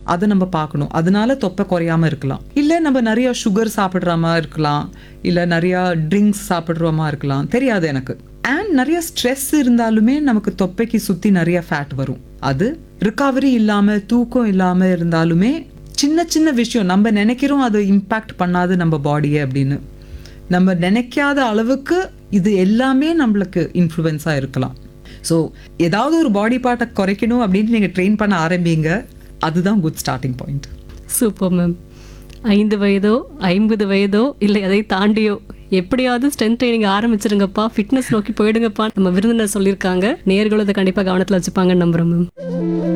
அதை நம்ம பார்க்கணும் அதனால தொப்பை குறையாம இருக்கலாம் இல்லை நம்ம நிறைய சுகர் சாப்பிட்றாம இருக்கலாம் இல்லை நிறைய ட்ரிங்க்ஸ் சாப்பிட்றோமா இருக்கலாம் தெரியாது எனக்கு அண்ட் நிறைய ஸ்ட்ரெஸ் இருந்தாலுமே நமக்கு தொப்பைக்கு சுற்றி நிறைய ஃபேட் வரும் அது ரிகவரி இல்லாமல் தூக்கம் இல்லாமல் இருந்தாலுமே சின்ன சின்ன விஷயம் நம்ம நினைக்கிறோம் அது இம்பேக்ட் பண்ணாது நம்ம பாடியை அப்படின்னு நம்ம நினைக்காத அளவுக்கு இது எல்லாமே நம்மளுக்கு இன்ஃப்ளூயன்ஸாக இருக்கலாம் ஸோ ஏதாவது ஒரு பாடி பார்ட்டை குறைக்கணும் அப்படின்னு நீங்கள் ட்ரெயின் பண்ண ஆரம்பிங்க அதுதான் good starting point super ma'am ஐந்து வயதோ ஐம்பது வயதோ இல்லை அதை தாண்டியோ எப்படியாவது ஸ்ட்ரென்த் ட்ரைனிங் ஆரம்பிச்சிருங்கப்பா ஃபிட்னஸ் நோக்கி போயிடுங்கப்பா நம்ம விருந்தினர் சொல்லியிருக்காங்க நேர்களும் இதை கண்டிப்பாக கவனத்தில் வச்சுப்பாங்கன்னு நம்புகிறோம் மேம்